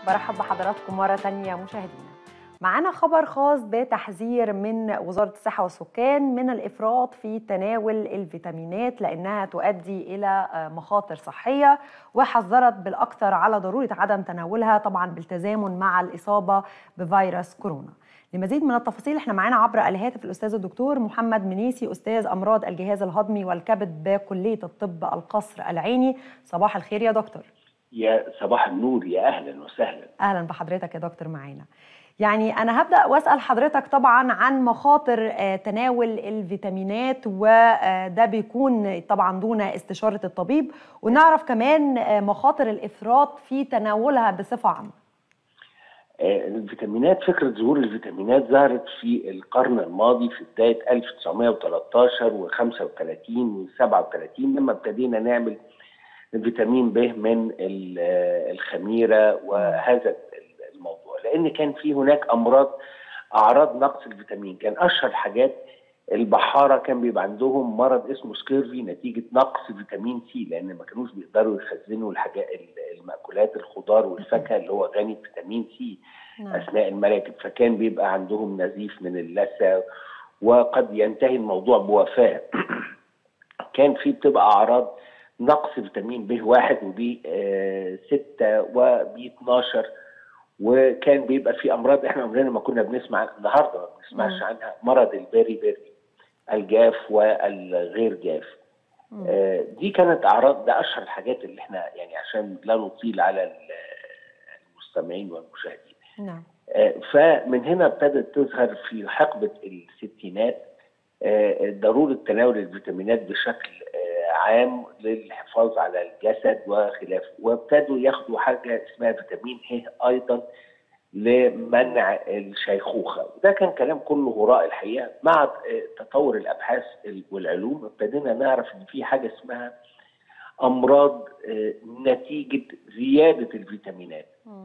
برحب بحضراتكم مرة تانية مشاهدينا معانا خبر خاص بتحذير من وزارة الصحة والسكان من الإفراط في تناول الفيتامينات لأنها تؤدي إلى مخاطر صحية وحذرت بالأكثر على ضرورة عدم تناولها طبعا بالتزامن مع الإصابة بفيروس كورونا لمزيد من التفاصيل احنا معانا عبر الهاتف الاستاذ الدكتور محمد منيسي استاذ امراض الجهاز الهضمي والكبد بكليه الطب القصر العيني صباح الخير يا دكتور يا صباح النور يا اهلا وسهلا اهلا بحضرتك يا دكتور معانا يعني انا هبدا واسال حضرتك طبعا عن مخاطر تناول الفيتامينات وده بيكون طبعا دون استشاره الطبيب ونعرف كمان مخاطر الافراط في تناولها بصفه عامه الفيتامينات فكره ظهور الفيتامينات ظهرت في القرن الماضي في بدايه 1913 و35 و37 لما ابتدينا نعمل فيتامين ب من الخميره وهذا الموضوع لان كان في هناك امراض اعراض نقص الفيتامين كان اشهر حاجات البحاره كان بيبقى عندهم مرض اسمه سكيرفي نتيجه نقص فيتامين سي لان ما كانوش بيقدروا يخزنوا الحاجات المأكولات الخضار والفاكهه اللي هو غني بفيتامين سي اثناء المراكب فكان بيبقى عندهم نزيف من اللثه وقد ينتهي الموضوع بوفاه كان في بتبقى اعراض نقص فيتامين ب 1 وب 6 وب 12 وكان بيبقى في امراض احنا عمرنا ما كنا بنسمع النهارده ما بنسمعش عنها مرض البيري بيري الجاف والغير جاف آه دي كانت اعراض ده اشهر الحاجات اللي احنا يعني عشان لا نطيل على المستمعين والمشاهدين نعم آه فمن هنا ابتدت تظهر في حقبه الستينات آه ضروره تناول الفيتامينات بشكل عام للحفاظ على الجسد وخلافه وابتدوا ياخدوا حاجه اسمها فيتامين ه ايضا لمنع الشيخوخه وده كان كلام كله هراء الحقيقه مع تطور الابحاث والعلوم ابتدينا نعرف ان في حاجه اسمها امراض نتيجه زياده الفيتامينات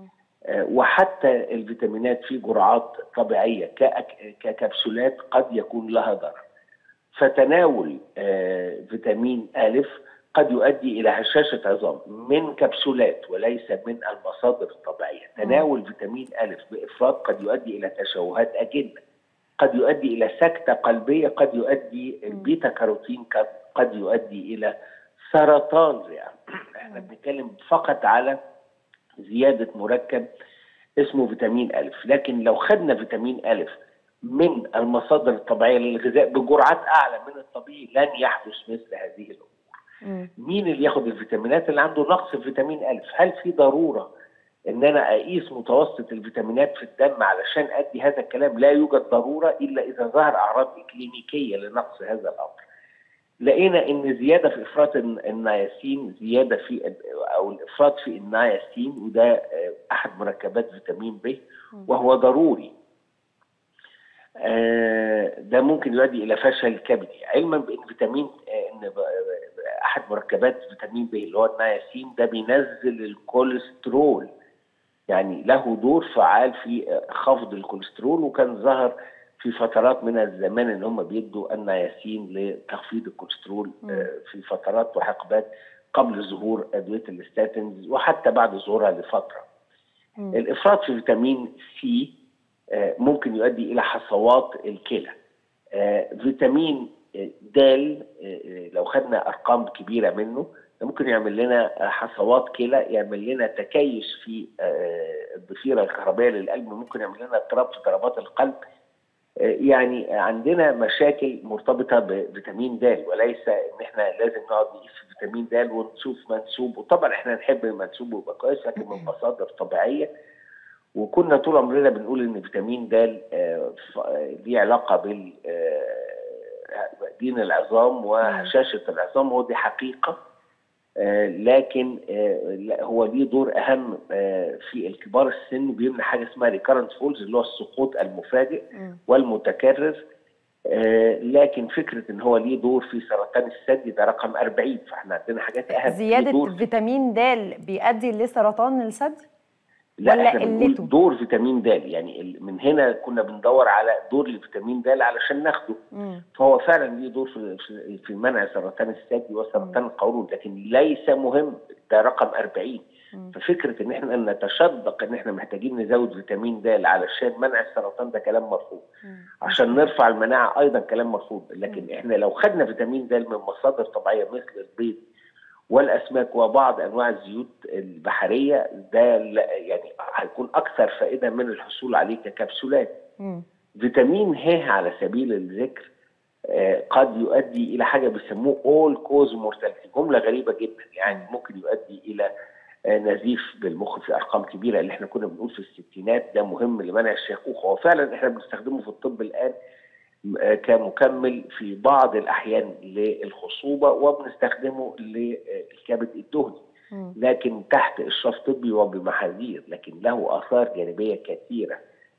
وحتى الفيتامينات في جرعات طبيعيه ككبسولات قد يكون لها ضرر فتناول فيتامين أ قد يؤدي إلى هشاشة عظام من كبسولات وليس من المصادر الطبيعية تناول فيتامين أ بإفراط قد يؤدي إلى تشوهات أجنة قد يؤدي إلى سكتة قلبية قد يؤدي البيتا كاروتين قد يؤدي إلى سرطان رئة احنا بنتكلم فقط على زيادة مركب اسمه فيتامين أ لكن لو خدنا فيتامين أ من المصادر الطبيعيه للغذاء بجرعات اعلى من الطبيعي لن يحدث مثل هذه الامور. م. مين اللي ياخد الفيتامينات اللي عنده نقص في فيتامين أ؟ هل في ضروره ان انا اقيس متوسط الفيتامينات في الدم علشان ادي هذا الكلام؟ لا يوجد ضروره الا اذا ظهر اعراض اكلينيكيه لنقص هذا الامر. لقينا ان زياده في افراط النياسين زياده في او الافراط في النياسين وده احد مركبات فيتامين ب وهو ضروري ده ممكن يؤدي الى فشل كبدي علما بان فيتامين ان احد مركبات فيتامين ب اللي هو النياسين ده بينزل الكوليسترول يعني له دور فعال في خفض الكوليسترول وكان ظهر في فترات من الزمان ان هم بيدوا النياسين لتخفيض الكوليسترول في فترات وحقبات قبل ظهور ادويه الاستاتينز وحتى بعد ظهورها لفتره. الافراط في فيتامين سي ممكن يؤدي الى حصوات الكلى فيتامين د لو خدنا ارقام كبيره منه ممكن يعمل لنا حصوات كلى يعمل لنا تكيس في الضفيره الكهربائيه للقلب ممكن يعمل لنا اضطراب في ضربات القلب يعني عندنا مشاكل مرتبطه بفيتامين د وليس ان احنا لازم نقعد نقيس فيتامين د ونشوف منسوب وطبعا احنا نحب منسوبه يبقى كويس لكن من مصادر طبيعيه وكنا طول عمرنا بنقول ان فيتامين د ليه علاقه بال دين العظام وهشاشه العظام ودي حقيقه لكن هو ليه دور اهم في الكبار السن بيمنع حاجه اسمها ريكارنت فولز اللي هو السقوط المفاجئ والمتكرر لكن فكره ان هو ليه دور في سرطان الثدي ده رقم 40 فاحنا عندنا حاجات اهم زياده فيتامين د بيؤدي لسرطان الثدي لا ولا احنا بنقول قلته؟ دور فيتامين د يعني من هنا كنا بندور على دور الفيتامين د علشان ناخده مم. فهو فعلا ليه دور في في- في منع سرطان الثدي وسرطان القولون لكن ليس مهم ده رقم 40 ففكره ان احنا نتشدق ان احنا محتاجين نزود فيتامين د علشان منع السرطان ده كلام مرفوض عشان نرفع المناعه ايضا كلام مرفوض لكن احنا لو خدنا فيتامين د من مصادر طبيعيه مثل البيض والاسماك وبعض انواع الزيوت البحريه ده يعني هيكون اكثر فائده من الحصول عليه ككبسولات. فيتامين ه على سبيل الذكر آه قد يؤدي الى حاجه بيسموه اول كوز مورتاليتي جمله غريبه جدا يعني ممكن يؤدي الى آه نزيف بالمخ في ارقام كبيره اللي احنا كنا بنقول في الستينات ده مهم لمنع الشيخوخه هو فعلا احنا بنستخدمه في الطب الان كمكمل في بعض الاحيان للخصوبه وبنستخدمه للكبد الدهني لكن تحت اشراف طبي وبمحاذير لكن له اثار جانبيه كثيره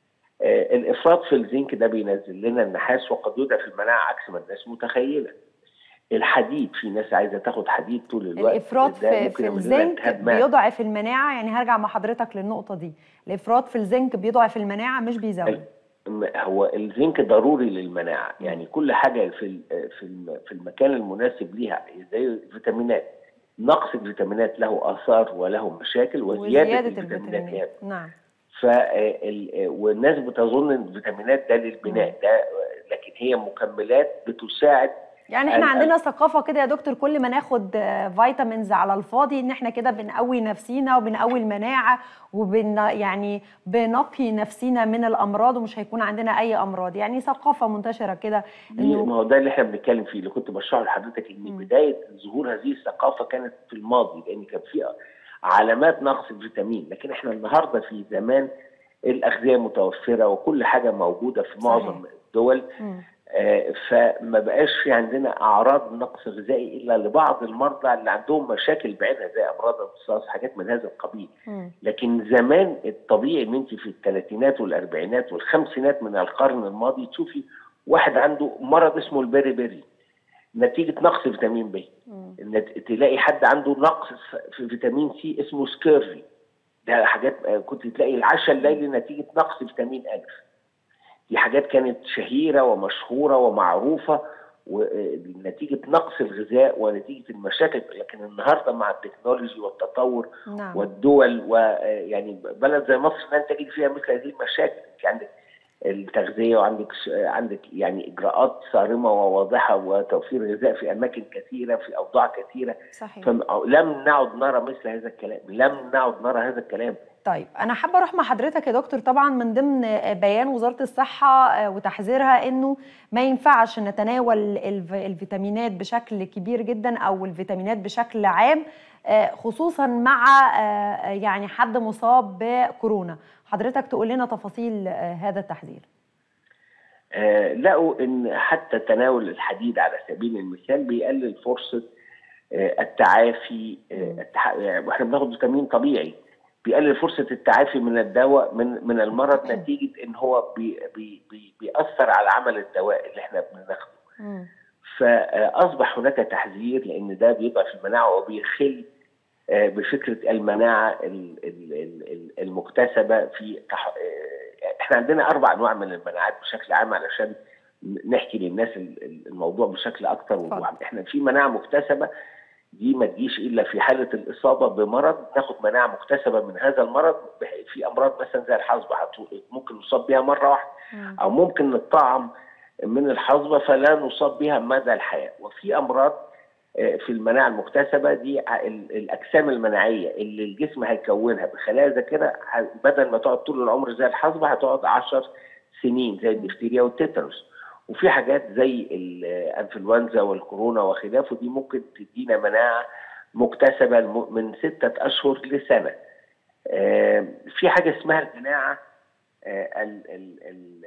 آه الافراط في الزنك ده بينزل لنا النحاس وقد يضعف المناعه عكس ما الناس متخيله الحديد في ناس عايزه تاخد حديد طول الوقت الافراط في, في الزنك بيضعف المناعه يعني هرجع مع حضرتك للنقطه دي الافراط في الزنك بيضعف المناعه مش بيزود هو الزنك ضروري للمناعه يعني كل حاجه في في في المكان المناسب ليها زي الفيتامينات نقص الفيتامينات له اثار وله مشاكل وزياده, وزيادة الفيتامينات هي نعم ف والناس بتظن ان الفيتامينات ده للبناء ده لكن هي مكملات بتساعد يعني احنا عندنا ثقافه كده يا دكتور كل ما ناخد فيتامينز على الفاضي ان احنا كده بنقوي نفسينا وبنقوي المناعه وبن يعني بنقي نفسينا من الامراض ومش هيكون عندنا اي امراض يعني ثقافه منتشره كده انه ما هو ده اللي احنا بنتكلم فيه اللي كنت بشرحه لحضرتك ان بدايه ظهور هذه الثقافه كانت في الماضي لان كان في علامات نقص الفيتامين لكن احنا النهارده في زمان الاغذيه متوفره وكل حاجه موجوده في معظم صحيح. الدول م. آه فما بقاش في عندنا اعراض نقص غذائي الا لبعض المرضى اللي عندهم مشاكل بعينها زي امراض الامتصاص حاجات من هذا القبيل م. لكن زمان الطبيعي ان انت في الثلاثينات والاربعينات والخمسينات من القرن الماضي تشوفي واحد عنده مرض اسمه البيري بيري نتيجه نقص فيتامين ب تلاقي حد عنده نقص في فيتامين سي اسمه سكيرفي ده حاجات كنت تلاقي العشاء الليلي نتيجه نقص فيتامين الف دي حاجات كانت شهيره ومشهوره ومعروفه ونتيجه نقص الغذاء ونتيجه المشاكل لكن النهارده مع التكنولوجي والتطور نعم. والدول ويعني بلد زي مصر لن تجد فيها مثل هذه المشاكل عندك التغذيه وعندك عندك يعني اجراءات صارمه وواضحه وتوفير غذاء في اماكن كثيره في اوضاع كثيره صحيح لم نعد نرى مثل هذا الكلام لم نعد نرى هذا الكلام طيب انا حابه اروح مع حضرتك يا دكتور طبعا من ضمن بيان وزاره الصحه وتحذيرها انه ما ينفعش نتناول الفيتامينات بشكل كبير جدا او الفيتامينات بشكل عام خصوصا مع يعني حد مصاب بكورونا حضرتك تقول لنا تفاصيل هذا التحذير آه لقوا ان حتى تناول الحديد على سبيل المثال بيقلل فرصه آه التعافي آه واحنا بناخد فيتامين طبيعي بيقلل فرصه التعافي من الدواء من من المرض نتيجه ان هو بي بي بي بيأثر على عمل الدواء اللي احنا بناخده. فاصبح هناك تحذير لان ده بيضعف المناعه وبيخل بفكره المناعه المكتسبه في احنا عندنا اربع انواع من المناعات بشكل عام علشان نحكي للناس الموضوع بشكل اكتر احنا في مناعه مكتسبه دي ما تجيش الا في حاله الاصابه بمرض ناخد مناعه مكتسبه من هذا المرض في امراض مثلا زي الحصبه ممكن نصاب بها مره واحده او ممكن نطعم من الحصبه فلا نصاب بها مدى الحياه وفي امراض في المناعه المكتسبه دي الاجسام المناعيه اللي الجسم هيكونها بخلايا ذاكره بدل ما تقعد طول العمر زي الحصبه هتقعد 10 سنين زي الدفتيريا والتيتانوس وفي حاجات زي الانفلونزا والكورونا وخلافه دي ممكن تدينا مناعه مكتسبه من ستة اشهر لسنه. في حاجه اسمها المناعه ال ال ال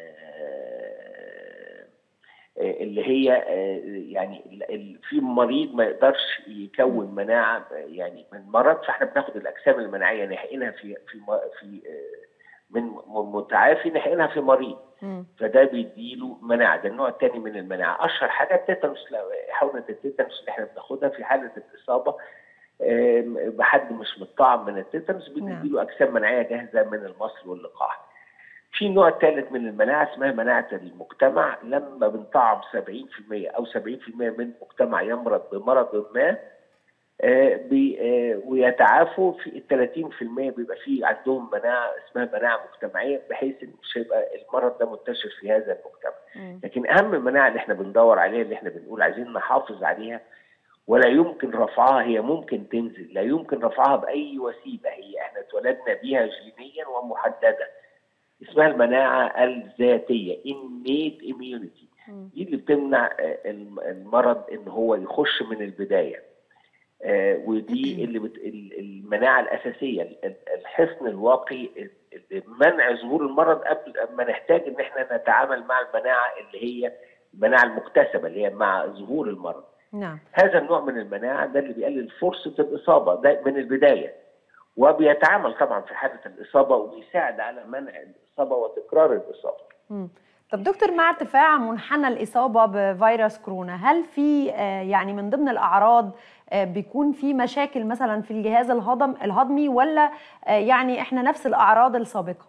اللي هي يعني في مريض ما يقدرش يكون مناعه يعني من مرض فاحنا بناخد الاجسام المناعيه نحقنها في في في من متعافي نحقنها في مريض فده بيديله مناعه ده النوع الثاني من المناعه اشهر حاجه التيتانوس حقنه التيتانوس اللي احنا بناخدها في حاله الاصابه بحد مش متطعم من التيتانوس بنديله اجسام مناعيه جاهزه من المصل واللقاح في نوع ثالث من المناعه اسمها مناعه المجتمع لما بنطعم 70% او 70% من المجتمع يمرض بمرض ما آه، بي آه، ويتعافوا في ال 30% بيبقى في عندهم مناعه اسمها مناعه مجتمعيه بحيث ان مش هيبقى المرض ده منتشر في هذا المجتمع. مم. لكن اهم المناعه اللي احنا بندور عليها اللي احنا بنقول عايزين نحافظ عليها ولا يمكن رفعها هي ممكن تنزل لا يمكن رفعها باي وسيله هي احنا اتولدنا بيها جينيا ومحدده اسمها المناعه الذاتيه innate immunity مم. دي اللي بتمنع آه، الم- المرض ان هو يخش من البدايه آه، ودي اللي بت... ال- المناعه الاساسيه ال- الحصن الواقي ال- منع ظهور المرض قبل ما نحتاج ان احنا نتعامل مع المناعه اللي هي المناعه المكتسبه اللي هي مع ظهور المرض نعم هذا النوع من المناعه ده اللي بيقلل فرصه الاصابه ده من البدايه وبيتعامل طبعا في حاله الاصابه وبيساعد على منع الاصابه وتكرار الاصابه مم. طب دكتور مع ارتفاع منحنى الإصابة بفيروس كورونا هل في آه، يعني من ضمن الأعراض آه، بيكون في مشاكل مثلا في الجهاز الهضم الهضمي ولا آه، يعني احنا نفس الأعراض السابقة؟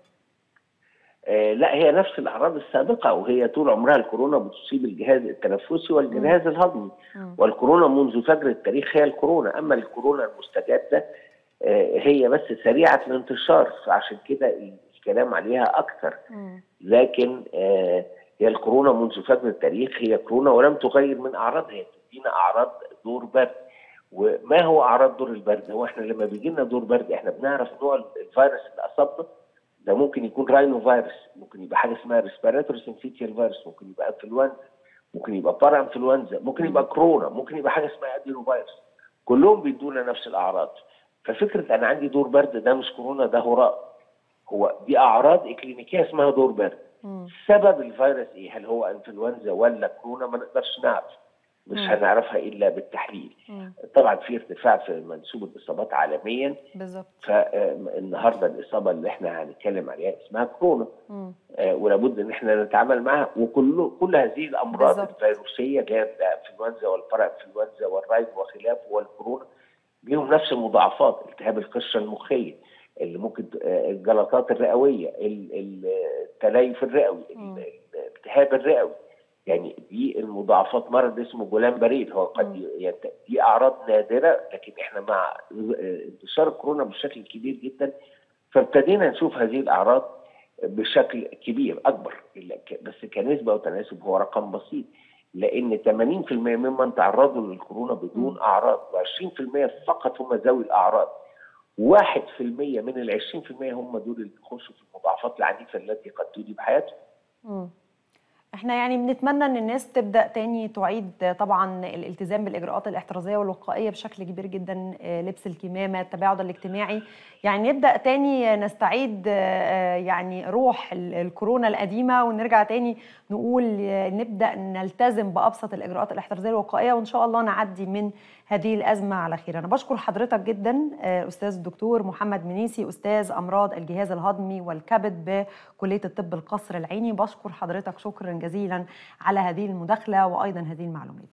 آه، لا هي نفس الاعراض السابقه وهي طول عمرها الكورونا بتصيب الجهاز التنفسي والجهاز الهضمي مم. والكورونا منذ فجر التاريخ هي الكورونا اما الكورونا المستجده آه، هي بس سريعه الانتشار فعشان كده الكلام عليها اكثر مم. لكن آه، هي الكورونا منذ فجر التاريخ هي كورونا ولم تغير من اعراضها هي بتدينا اعراض دور برد وما هو اعراض دور البرد؟ هو احنا لما بيجي لنا دور برد احنا بنعرف نوع الفيروس اللي اصابنا ده ممكن يكون راينو فيروس ممكن يبقى حاجه اسمها ريسبيراتوري سنفيتيال فيروس ممكن يبقى انفلونزا ممكن يبقى بارا انفلونزا ممكن يبقى كورونا ممكن يبقى حاجه اسمها ادينو فيروس كلهم بيدونا نفس الاعراض ففكره انا عندي دور برد ده مش كورونا ده هراء هو دي اعراض اكلينيكيه اسمها دور برد مم. سبب الفيروس ايه؟ هل هو انفلونزا ولا كورونا؟ ما نقدرش نعرف. مش مم. هنعرفها الا بالتحليل. مم. طبعا في ارتفاع في منسوب الاصابات عالميا بالظبط فالنهارده الاصابه اللي احنا هنتكلم عليها اسمها كورونا مم. آه، ولابد ان احنا نتعامل معها وكل كل هذه الامراض بالظبط. الفيروسيه اللي هي الانفلونزا والبارا انفلونزا والرايب وخلافه والكورونا ليهم نفس المضاعفات التهاب القشره المخيه اللي ممكن آه، الجلطات الرئويه ال- ال- التليف الرئوي مم. ال- الالتهاب الرئوي يعني دي المضاعفات مرض اسمه جولان باريد هو قد مم. ينت- دي اعراض نادره لكن احنا مع آه، انتشار الكورونا بشكل كبير جدا فابتدينا نشوف هذه الاعراض بشكل كبير اكبر لك- بس كنسبه وتناسب هو رقم بسيط لان 80% ممن تعرضوا للكورونا بدون مم. اعراض و20% فقط هم ذوي الاعراض 1% من ال 20% هم دول اللي بيخشوا في المضاعفات العنيفه التي قد تودي بحياتهم مم. احنا يعني بنتمنى ان الناس تبدا تاني تعيد طبعا الالتزام بالاجراءات الاحترازيه والوقائيه بشكل كبير جدا آه، لبس الكمامه التباعد الاجتماعي يعني نبدا تاني نستعيد آه، يعني روح ال- الكورونا القديمه ونرجع تاني نقول آه، نبدا نلتزم بابسط الاجراءات الاحترازيه الوقائيه وان شاء الله نعدي من هذه الازمه على خير انا بشكر حضرتك جدا آه، استاذ الدكتور محمد منيسي استاذ امراض الجهاز الهضمي والكبد بكليه الطب القصر العيني بشكر حضرتك شكرا جزيلا على هذه المداخله وايضا هذه المعلومات